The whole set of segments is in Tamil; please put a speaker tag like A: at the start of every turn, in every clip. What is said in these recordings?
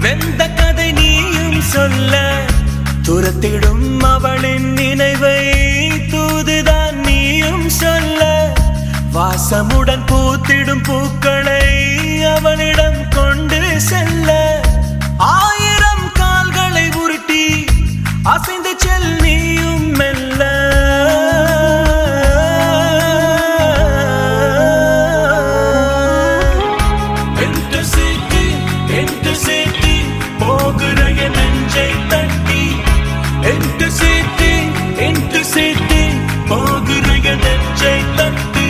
A: வெந்த கதை நீயும் சொல்ல துரத்திடும் அவளின் நினைவை தூதுதான் நீயும் சொல்ல வாசமுடன் பூத்திடும் பூக்களை அவளிடம் கொண்டு செல்ல ஆயிரம் கால்களை உருட்டி அசைந்து செல் நீயும் மெல்ல என்று சீட்டி என்று சீட்டி போகிற என் நெஞ்சை தட்டி என்று சீட்டி என்று சீட்டி போகிற என் நெஞ்சை தட்டி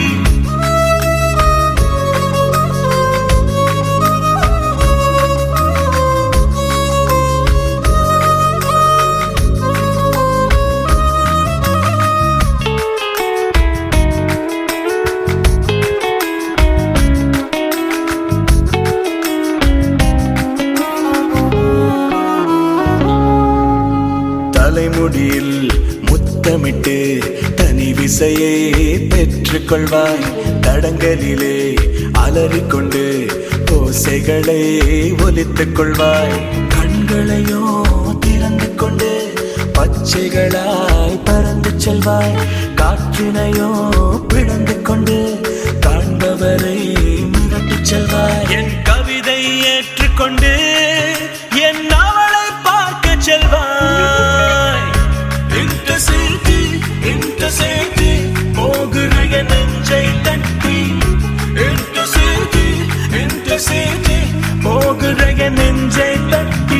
A: தலைமுடியில் முத்தமிட்டு தனி விசையை பெற்றுக்கொள்வாய் தடங்களிலே அலறிக்கொண்டு ஓசைகளை ஒலித்துக் கொள்வாய் கண்களையோ திறந்து கொண்டு பச்சைகளாய் பறந்து செல்வாய் காற்றினையோ பிளந்து கொண்டு காண்பவரை மிரட்டிச் செல்வாய் என் கவிதை ஏற்றுக்கொண்டு என் அவளை பார்க்க செல்வாய் இந்த செய்தி இந்த செய்தி போகிற என் நெஞ்சை தட்டி இந்த செய்தி இந்த செய்தி போகிற என் நெஞ்சை தட்டி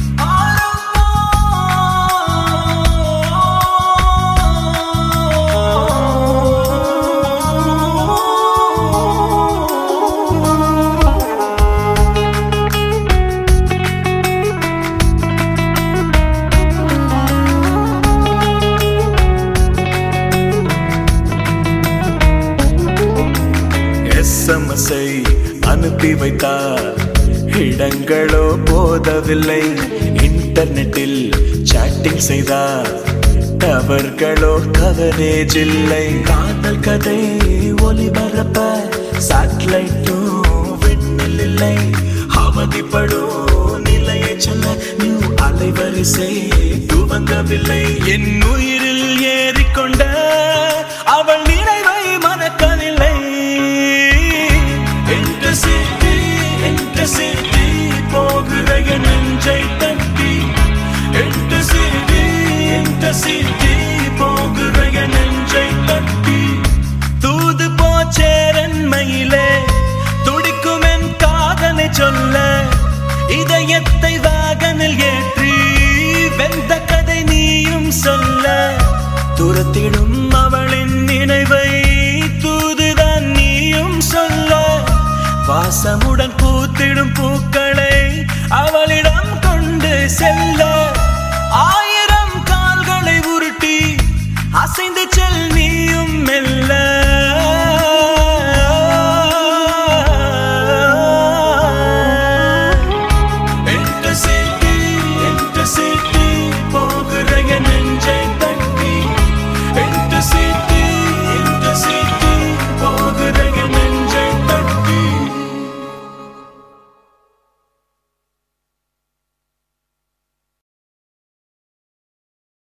A: எஸ்எம்எஸ்ஐ அனுப்பி வைத்தார் இடங்களோ போதவில்லை இன்டர்நெட்டில் சாட்டிங் செய்தார் டவர்களோ கவரேஜ் இல்லை காதல் கதை ஒளிபரப்ப சேட்டலைட்டும் விண்ணில் இல்லை அவதிப்படும் நிலையை சொல்ல நியூ அலைவரிசை துவங்கவில்லை என் உயிரில் ஏறிக்கொண்ட அவள் நினைவை மறக்கவில்லை என்று சீட்டி என்று சீட்டி போகிற என் நெஞ்சை தட்டி என்று சீட்டி என்று சீட்டி போகிற என் நெஞ்சை தட்டி தூது போச்சேரன்மையிலே துடிக்கும் என் காதலை சொல்ல இதயத்தை வாகனில் ஏற்றி வெந்த கதை நீயும் சொல்ல துரத்திடும் அவளின் நினைவை தூதுதான் நீயும் சொல்ல வாசமுடன் பூத்திடும் பூக்கள்